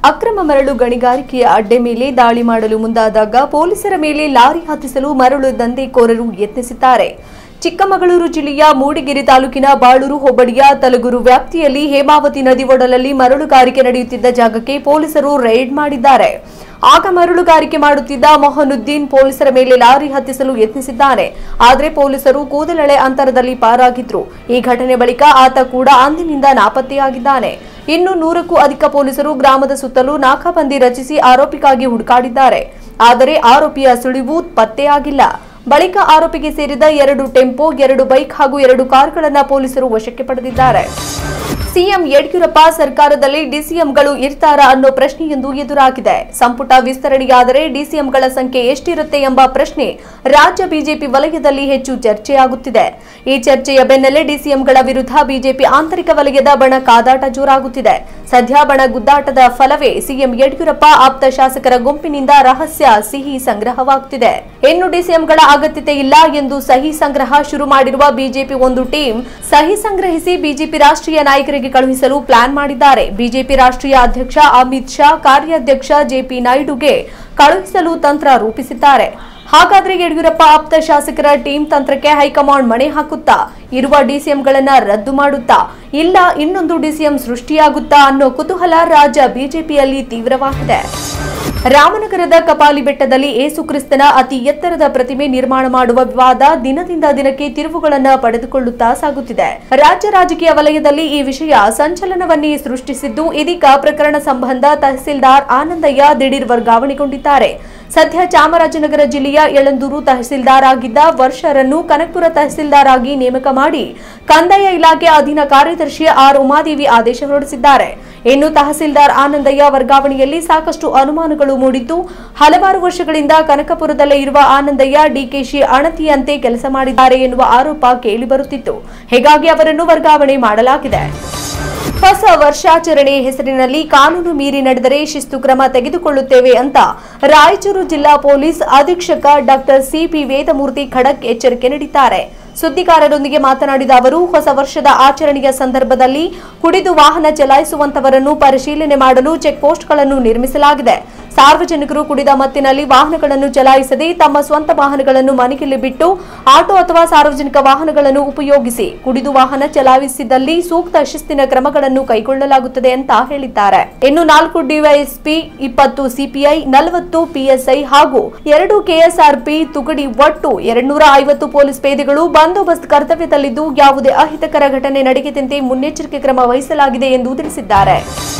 ಅಕ್ರಮ ಮರಳು ಗಣಿಗಾರಿಕೆಯ ಅಡ್ಡೆ ಮೇಲೆ ದಾಳಿ ಮಾಡಲು ಮುಂದಾದಾಗ ಪೊಲೀಸರ ಮೇಲೆ ಲಾರಿ ಹತ್ತಿಸಲು ಮರಳು ದಂಧೆಕೋರರು ಯತ್ನಿಸಿದ್ದಾರೆ ಚಿಕ್ಕಮಗಳೂರು ಜಿಲ್ಲೆಯ ಮೂಡಿಗೆರೆ ತಾಲೂಕಿನ ಬಾಳೂರು ಹೋಬಳಿಯ ತಲಗೂರು ವ್ಯಾಪ್ತಿಯಲ್ಲಿ ಹೇಮಾವತಿ ನದಿ ಒಡಲಲ್ಲಿ ಮರಳುಗಾರಿಕೆ ನಡೆಯುತ್ತಿದ್ದ ಜಾಗಕ್ಕೆ ಪೊಲೀಸರು ರೈಡ್ ಮಾಡಿದ್ದಾರೆ ಆಗ ಮರಳುಗಾರಿಕೆ ಮಾಡುತ್ತಿದ್ದ ಮೊಹನುದ್ದೀನ್ ಪೊಲೀಸರ ಮೇಲೆ ಲಾರಿ ಹತ್ತಿಸಲು ಯತ್ನಿಸಿದ್ದಾನೆ ಆದರೆ ಪೊಲೀಸರು ಕೂದಲೆಳೆ ಅಂತರದಲ್ಲಿ ಪಾರಾಗಿದ್ರು ಈ ಘಟನೆ ಬಳಿಕ ಆತ ಕೂಡ ಅಂದಿನಿಂದ ನಾಪತ್ತೆಯಾಗಿದ್ದಾನೆ ಇನ್ನು ನೂರಕ್ಕೂ ಅಧಿಕ ಪೊಲೀಸರು ಗ್ರಾಮದ ಸುತ್ತಲೂ ನಾಕಾಬಂದಿ ರಚಿಸಿ ಆರೋಪಿಗಾಗಿ ಹುಡುಕಾಡಿದ್ದಾರೆ ಆದರೆ ಆರೋಪಿಯ ಸುಳಿವು ಪತ್ತೆಯಾಗಿಲ್ಲ ಬಳಿಕ ಆರೋಪಿಗೆ ಸೇರಿದ ಎರಡು ಟೆಂಪೋ ಎರಡು ಬೈಕ್ ಹಾಗೂ ಎರಡು ಕಾರ್ಗಳನ್ನು ಪೊಲೀಸರು ವಶಕ್ಕೆ ಪಡೆದಿದ್ದಾರೆ ಸಿಎಂ ಯಡಿಯೂರಪ್ಪ ಸರ್ಕಾರದಲ್ಲಿ ಡಿಸಿಎಂಗಳು ಇರ್ತಾರಾ ಅನ್ನೋ ಪ್ರಶ್ನೆಯೊಂದು ಎದುರಾಗಿದೆ ಸಂಪುಟ ವಿಸ್ತರಣೆಯಾದರೆ ಡಿಸಿಎಂಗಳ ಸಂಖ್ಯೆ ಎಷ್ಟಿರುತ್ತೆ ಎಂಬ ಪ್ರಶ್ನೆ ರಾಜ್ಯ ಬಿಜೆಪಿ ವಲಯದಲ್ಲಿ ಹೆಚ್ಚು ಚರ್ಚೆಯಾಗುತ್ತಿದೆ ಈ ಚರ್ಚೆಯ ಬೆನ್ನಲ್ಲೇ ಡಿಸಿಎಂಗಳ ವಿರುದ್ಧ ಬಿಜೆಪಿ ಆಂತರಿಕ ವಲಯದ ಬಣ ಕಾದಾಟ ಜೋರಾಗುತ್ತಿದೆ ಸದ್ಯ ಬಣ ಗುದ್ದಾಟದ ಫಲವೇ ಸಿಎಂ ಯಡಿಯೂರಪ್ಪ ಆಪ್ತ ಶಾಸಕರ ಗುಂಪಿನಿಂದ ರಹಸ್ಯ ಸಿಹಿ ಸಂಗ್ರಹವಾಗುತ್ತಿದೆ ಇನ್ನು ಡಿಸಿಎಂಗಳ ಅಗತ್ಯತೆ ಇಲ್ಲ ಎಂದು ಸಹಿ ಸಂಗ್ರಹ ಶುರು ಮಾಡಿರುವ ಬಿಜೆಪಿ ಒಂದು ಟೀಮ್ ಸಹಿ ಸಂಗ್ರಹಿಸಿ ಬಿಜೆಪಿ ರಾಷ್ಟ್ರೀಯ ನಾಯಕರಿಗೆ ಕಳುಹಿಸಲು ಪ್ಲಾನ್ ಮಾಡಿದ್ದಾರೆ ಬಿಜೆಪಿ ರಾಷ್ಟ್ರೀಯ ಅಧ್ಯಕ್ಷ ಅಮಿತ್ ಶಾ ಕಾರ್ಯಾಧ್ಯಕ್ಷ ಜೆಪಿ ನಾಯ್ಡುಗೆ ಕಳುಹಿಸಲು ತಂತ್ರ ರೂಪಿಸಿದ್ದಾರೆ ಹಾಗಾದ್ರೆ ಯಡಿಯೂರಪ್ಪ ಆಪ್ತ ಶಾಸಕರ ಟೀಮ್ ತಂತ್ರಕ್ಕೆ ಹೈಕಮಾಂಡ್ ಮಣೆ ಹಾಕುತ್ತಾ ಇರುವ ಡಿಸಿಎಂಗಳನ್ನ ರದ್ದು ಮಾಡುತ್ತಾ ಇಲ್ಲ ಇನ್ನೊಂದು ಡಿಸಿಎಂ ಸೃಷ್ಟಿಯಾಗುತ್ತಾ ಅನ್ನೋ ಕುತೂಹಲ ರಾಜ್ಯ ಬಿಜೆಪಿಯಲ್ಲಿ ತೀವ್ರವಾಗಿದೆ ರಾಮನಗರದ ಕಪಾಲಿ ಬೆಟ್ಟದಲ್ಲಿ ಏಸು ಕ್ರಿಸ್ತನ ಅತಿ ಎತ್ತರದ ಪ್ರತಿಮೆ ನಿರ್ಮಾಣ ಮಾಡುವ ವಿವಾದ ದಿನದಿಂದ ದಿನಕ್ಕೆ ತಿರುವುಗಳನ್ನ ಪಡೆದುಕೊಳ್ಳುತ್ತಾ ಸಾಗುತ್ತಿದೆ ರಾಜ್ಯ ರಾಜಕೀಯ ವಲಯದಲ್ಲಿ ಈ ವಿಷಯ ಸಂಚಲನವನ್ನೇ ಸೃಷ್ಟಿಸಿದ್ದು ಇದೀಗ ಪ್ರಕರಣ ಸಂಬಂಧ ತಹಸೀಲ್ದಾರ್ ಆನಂದಯ್ಯ ದಿಢೀರ್ ವರ್ಗಾವಣೆಗೊಂಡಿದ್ದಾರೆ ಸದ್ಯ ಚಾಮರಾಜನಗರ ಜಿಲ್ಲೆಯ ಯಳಂದೂರು ತಹಸೀಲ್ದಾರ್ ಆಗಿದ್ದ ವರ್ಷರನ್ನು ಕನಕಪುರ ತಹಸೀಲ್ದಾರ್ ಆಗಿ ನೇಮಕ ಮಾಡಿ ಕಂದಾಯ ಇಲಾಖೆ ಅಧೀನ ಕಾರ್ಯದರ್ಶಿ ಆರ್ ಉಮಾದೇವಿ ಆದೇಶ ಹೊರಡಿಸಿದ್ದಾರೆ ಇನ್ನು ತಹಸೀಲ್ದಾರ್ ಆನಂದಯ್ಯ ವರ್ಗಾವಣೆಯಲ್ಲಿ ಸಾಕಷ್ಟು ಅನುಮಾನಗಳು ಮೂಡಿದ್ದು ಹಲವಾರು ವರ್ಷಗಳಿಂದ ಕನಕಪುರದಲ್ಲೇ ಇರುವ ಆನಂದಯ್ಯ ಡಿಕೆಶಿ ಅಣತಿಯಂತೆ ಕೆಲಸ ಮಾಡಿದ್ದಾರೆ ಎನ್ನುವ ಆರೋಪ ಕೇಳಿಬರುತ್ತಿತ್ತು ಹೀಗಾಗಿ ಅವರನ್ನು ವರ್ಗಾವಣೆ ಮಾಡಲಾಗಿದೆ ಹೊಸ ವರ್ಷಾಚರಣೆ ಹೆಸರಿನಲ್ಲಿ ಕಾನೂನು ಮೀರಿ ನಡೆದರೆ ಶಿಸ್ತು ಕ್ರಮ ತೆಗೆದುಕೊಳ್ಳುತ್ತೇವೆ ಅಂತ ರಾಯಚೂರು ಜಿಲ್ಲಾ ಪೊಲೀಸ್ ಅಧೀಕ್ಷಕ ಡಾಕ್ಟರ್ ಸಿಪಿ ವೇದಮೂರ್ತಿ ಖಡಕ್ ಎಚ್ಚರಿಕೆ ನೀಡಿದ್ದಾರೆ ಸುದ್ದಿಗಾರರೊಂದಿಗೆ ಮಾತನಾಡಿದ ಅವರು ಹೊಸ ವರ್ಷದ ಆಚರಣೆಯ ಸಂದರ್ಭದಲ್ಲಿ ಕುಡಿದು ವಾಹನ ಚಲಾಯಿಸುವಂತವರನ್ನು ಪರಿಶೀಲನೆ ಮಾಡಲು ಚೆಕ್ ಪೋಸ್ಟ್ಗಳನ್ನು ನಿರ್ಮಿಸಲಾಗಿದೆ ಸಾರ್ವಜನಿಕರು ಕುಡಿದ ಮತ್ತಿನಲ್ಲಿ ವಾಹನಗಳನ್ನು ಚಲಾಯಿಸದೆ ತಮ್ಮ ಸ್ವಂತ ವಾಹನಗಳನ್ನು ಮನೆಯಲ್ಲಿ ಬಿಟ್ಟು ಆಟೋ ಅಥವಾ ಸಾರ್ವಜನಿಕ ವಾಹನಗಳನ್ನು ಉಪಯೋಗಿಸಿ ಕುಡಿದು ವಾಹನ ಚಲಾಯಿಸಿದಲ್ಲಿ ಸೂಕ್ತ ಶಿಸ್ತಿನ ಕ್ರಮಗಳನ್ನು ಕೈಗೊಳ್ಳಲಾಗುತ್ತದೆ ಅಂತ ಹೇಳಿದ್ದಾರೆ ಇನ್ನು ನಾಲ್ಕು ಡಿವೈಎಸ್ಪಿ ಇಪ್ಪತ್ತು ಸಿಪಿಐ ನಲವತ್ತು ಪಿಎಸ್ಐ ಹಾಗೂ ಎರಡು ಕೆಎಸ್ಆರ್ಪಿ ತುಕಡಿ ಒಟ್ಟು ಎರಡ್ನೂರ ಐವತ್ತು ಪೊಲೀಸ್ ಪೇದೆಗಳು ಬಂದೋಬಸ್ತ್ ಕರ್ತವ್ಯದಲ್ಲಿದ್ದು ಯಾವುದೇ ಅಹಿತಕರ ಘಟನೆ ನಡೆಯದಂತೆ ಮುನ್ನೆಚ್ಚರಿಕೆ ಕ್ರಮ ವಹಿಸಲಾಗಿದೆ ಎಂದು ತಿಳಿಸಿದ್ದಾರೆ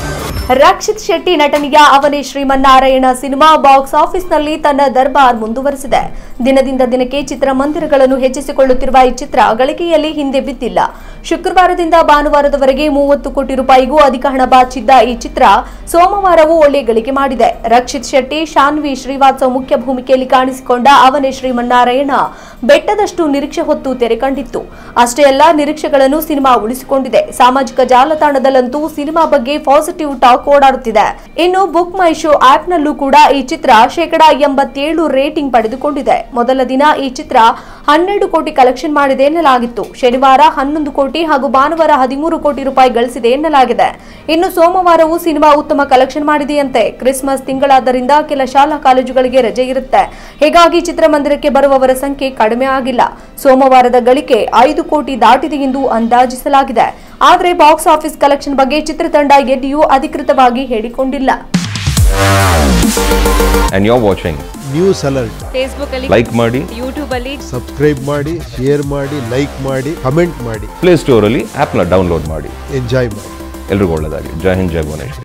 ರಕ್ಷಿತ್ ಶೆಟ್ಟಿ ನಟನೆಯ ಅವನೇ ಶ್ರೀಮನ್ನಾರಾಯಣ ಸಿನಿಮಾ ಬಾಕ್ಸ್ ಆಫೀಸ್ನಲ್ಲಿ ತನ್ನ ದರ್ಬಾರ್ ಮುಂದುವರೆಸಿದೆ ದಿನದಿಂದ ದಿನಕ್ಕೆ ಚಿತ್ರಮಂದಿರಗಳನ್ನು ಹೆಚ್ಚಿಸಿಕೊಳ್ಳುತ್ತಿರುವ ಈ ಚಿತ್ರ ಗಳಿಕೆಯಲ್ಲಿ ಹಿಂದೆ ಬಿದ್ದಿಲ್ಲ ಶುಕ್ರವಾರದಿಂದ ಭಾನುವಾರದವರೆಗೆ ಮೂವತ್ತು ಕೋಟಿ ರೂಪಾಯಿಗೂ ಅಧಿಕ ಹಣ ಬಾಚಿದ್ದ ಈ ಚಿತ್ರ ಸೋಮವಾರವೂ ಒಳ್ಳೆ ಗಳಿಕೆ ಮಾಡಿದೆ ರಕ್ಷಿತ್ ಶೆಟ್ಟಿ ಶಾನ್ವಿ ಶ್ರೀವಾತ್ಸವ್ ಮುಖ್ಯ ಭೂಮಿಕೆಯಲ್ಲಿ ಕಾಣಿಸಿಕೊಂಡ ಅವನೇ ಶ್ರೀಮನ್ನಾರಾಯಣ ಬೆಟ್ಟದಷ್ಟು ನಿರೀಕ್ಷೆ ಹೊತ್ತು ತೆರೆ ಕಂಡಿತ್ತು ಅಷ್ಟೇ ಅಲ್ಲ ನಿರೀಕ್ಷೆಗಳನ್ನು ಸಿನಿಮಾ ಉಳಿಸಿಕೊಂಡಿದೆ ಸಾಮಾಜಿಕ ಜಾಲತಾಣದಲ್ಲಂತೂ ಸಿನಿಮಾ ಬಗ್ಗೆ ಪಾಸಿಟಿವ್ ಟಾಕ್ ಓಡಾಡುತ್ತಿದೆ ಇನ್ನು ಬುಕ್ ಮೈ ಶೋ ಆಪ್ನಲ್ಲೂ ಕೂಡ ಈ ಚಿತ್ರ ಶೇಕಡಾ ಎಂಬತ್ತೇಳು ರೇಟಿಂಗ್ ಪಡೆದುಕೊಂಡಿದೆ ಮೊದಲ ದಿನ ಈ ಚಿತ್ರ ಹನ್ನೆರಡು ಕೋಟಿ ಕಲೆಕ್ಷನ್ ಮಾಡಿದೆ ಎನ್ನಲಾಗಿತ್ತು ಶನಿವಾರ ಹನ್ನೊಂದು ಕೋಟಿ ಹಾಗೂ ಭಾನುವಾರ ಹದಿಮೂರು ಕೋಟಿ ರೂಪಾಯಿ ಗಳಿಸಿದೆ ಎನ್ನಲಾಗಿದೆ ಇನ್ನು ಸೋಮವಾರವೂ ಸಿನಿಮಾ ಉತ್ತಮ ಕಲೆಕ್ಷನ್ ಮಾಡಿದೆಯಂತೆ ಕ್ರಿಸ್ಮಸ್ ತಿಂಗಳಾದ್ದರಿಂದ ಕೆಲ ಶಾಲಾ ಕಾಲೇಜುಗಳಿಗೆ ರಜೆ ಇರುತ್ತೆ ಹೀಗಾಗಿ ಚಿತ್ರಮಂದಿರಕ್ಕೆ ಬರುವವರ ಸಂಖ್ಯೆ ಕಡಿಮೆ ಆಗಿಲ್ಲ ಸೋಮವಾರದ ಗಳಿಕೆ ಐದು ಕೋಟಿ ದಾಟಿದೆ ಎಂದು ಅಂದಾಜಿಸಲಾಗಿದೆ ಆದರೆ ಬಾಕ್ಸ್ ಆಫೀಸ್ ಕಲೆಕ್ಷನ್ ಬಗ್ಗೆ ಚಿತ್ರತಂಡ ಎಲ್ಲಿಯೂ ಅಧಿಕೃತವಾಗಿ ಹೇಳಿಕೊಂಡಿಲ್ಲ and you're watching. News alert Facebook ಅಲ್ಲಿ Like ಮಾಡಿ ಯೂಟ್ಯೂಬ್ ಅಲ್ಲಿ ಸಬ್ಸ್ಕ್ರೈಬ್ ಮಾಡಿ ಶೇರ್ ಮಾಡಿ ಲೈಕ್ ಮಾಡಿ ಕಮೆಂಟ್ ಮಾಡಿ ಪ್ಲೇ ಸ್ಟೋರಲ್ಲಿ ಆ್ಯಪ್ನ ಡೌನ್ಲೋಡ್ ಮಾಡಿ ಎಂಜಾಯ್ ಮಾಡಿ ಎಲ್ರಿಗೂ ಒಳ್ಳೆಯದಾಗಲಿ ಜೈ ಹಿಂದ್ ಜೈ ಭುವನೇಶ್ವರಿ